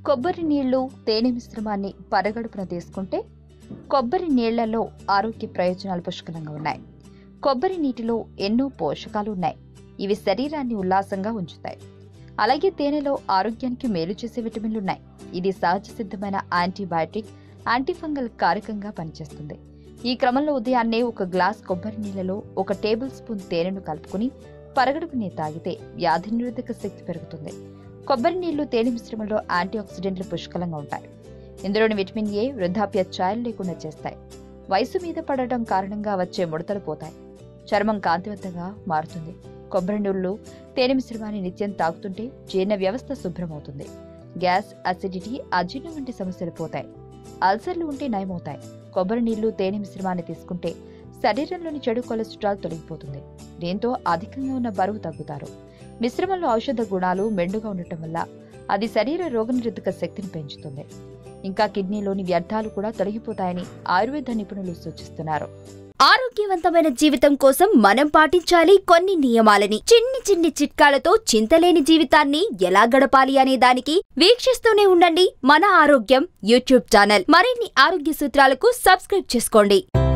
కొబ్బరి నీళ్లు తేనె మిశ్రమాన్ని పరగడుపున తీసుకుంటే కొబ్బరి నీళ్లలో ఆరోగ్య ప్రయోజనాలు పుష్కలంగా ఉన్నాయి కొబ్బరి నీటిలో ఎన్నో పోషకాలు ఉన్నాయి ఇవి శరీరాన్ని ఉల్లాసంగా ఉంచుతాయి అలాగే తేనెలో ఆరోగ్యానికి మేలు చేసే విటమిన్లు ఉన్నాయి ఇది సహజ సిద్ధమైన యాంటీబయాటిక్ యాంటీఫంగల్ కారకంగా పనిచేస్తుంది ఈ క్రమంలో ఉదయాన్నే ఒక గ్లాస్ కొబ్బరి నీళ్లలో ఒక టేబుల్ స్పూన్ తేనెను కలుపుకుని పరగడుపునే తాగితే వ్యాధి నిరోధక శక్తి పెరుగుతుంది కొబ్బరి నీళ్లు తేనె మిశ్రమంలో యాంటీ ఆక్సిడెంట్లు పుష్కలంగా ఉంటాయి ఇందులోని విటమిన్ ఏ వృద్ధాప్య ఛాయలు లేకుండా చేస్తాయి వయసు మీద పడటం కారణంగా వచ్చే ముడతలు పోతాయి చర్మం కాంతివంతంగా మారుతుంది కొబ్బరి నీళ్లు తేనె మిశ్రమాన్ని నిత్యం తాగుతుంటే జీర్ణ వ్యవస్థ శుభ్రమవుతుంది గ్యాస్ అసిడిటీ అజీర్ణం వంటి సమస్యలు పోతాయి అల్సర్లు ఉంటే నయమవుతాయి కొబ్బరి నీళ్లు తేనె మిశ్రమాన్ని తీసుకుంటే శరీరంలోని చెడు కొలెస్ట్రాల్ తొలగిపోతుంది దీంతో అధికంగా ఉన్న బరువు తగ్గుతారు మిశ్రమంలో ఔషధ గుణాలు మెండుగా ఉండటం వల్ల అది శరీర రోగనిరోధక శక్తిని పెంచుతుంది ఇంకా కిడ్నీలోని వ్యర్థాలు కూడా తొలగిపోతాయని ఆయుర్వేద నిపుణులు సూచిస్తున్నారు ఆరోగ్యవంతమైన జీవితం కోసం మనం పాటించాలి కొన్ని నియమాలని చిన్ని చిన్ని చిట్కాలతో చింతలేని జీవితాన్ని ఎలా గడపాలి అనే దానికి వీక్షిస్తూనే ఉండండి మన ఆరోగ్యం యూట్యూబ్ ఛానల్ మరిన్ని ఆరోగ్య సూత్రాలకు సబ్స్క్రైబ్ చేసుకోండి